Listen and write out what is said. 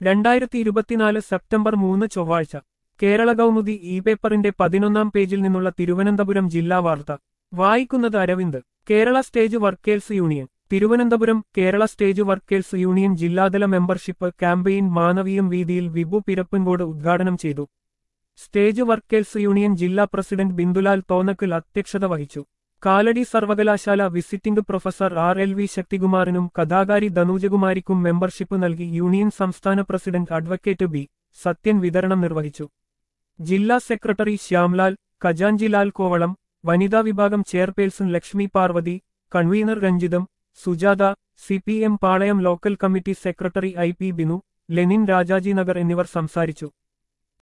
രണ്ടായിരത്തി ഇരുപത്തിനാല് സെപ്റ്റംബർ മൂന്ന് ചൊവ്വാഴ്ച കേരള കൗമുദി ഇ പേപ്പറിന്റെ പതിനൊന്നാം പേജിൽ നിന്നുള്ള തിരുവനന്തപുരം ജില്ലാ വാർത്ത വായിക്കുന്നത് Aravind Kerala stage workers union Thiruvananthapuram Kerala stage workers union ജില്ലാതല മെമ്പർഷിപ്പ് ക്യാമ്പയിൻ മാനവീയം വീതിയിൽ വിഭു പിരപ്പൻകോട് ഉദ്ഘാടനം ചെയ്തു സ്റ്റേജ് വർക്കേഴ്സ് യൂണിയൻ ജില്ലാ പ്രസിഡന്റ് ബിന്ദുലാൽ തോന്നക്കൽ അധ്യക്ഷത വഹിച്ചു കാലടി സർവകലാശാല visiting professor R L V ശക്തികുമാറിനും കഥാകാരി ധനൂജകുമാരിക്കും മെമ്പർഷിപ്പ് നൽകി യൂണിയൻ സംസ്ഥാന പ്രസിഡന്റ് അഡ്വക്കേറ്റ് ബി സത്യൻ വിതരണം നിർവഹിച്ചു ജില്ലാ സെക്രട്ടറി ശ്യാംലാൽ ഖജാൻജിലാൽ കോവളം വനിതാ വിഭാഗം chairperson Lakshmi Parvathi convener Ranjitham Sujatha C P M Palayam local committee secretary I P Binu Lenin Rajaji Nagar എന്നിവർ സംസാരിച്ചു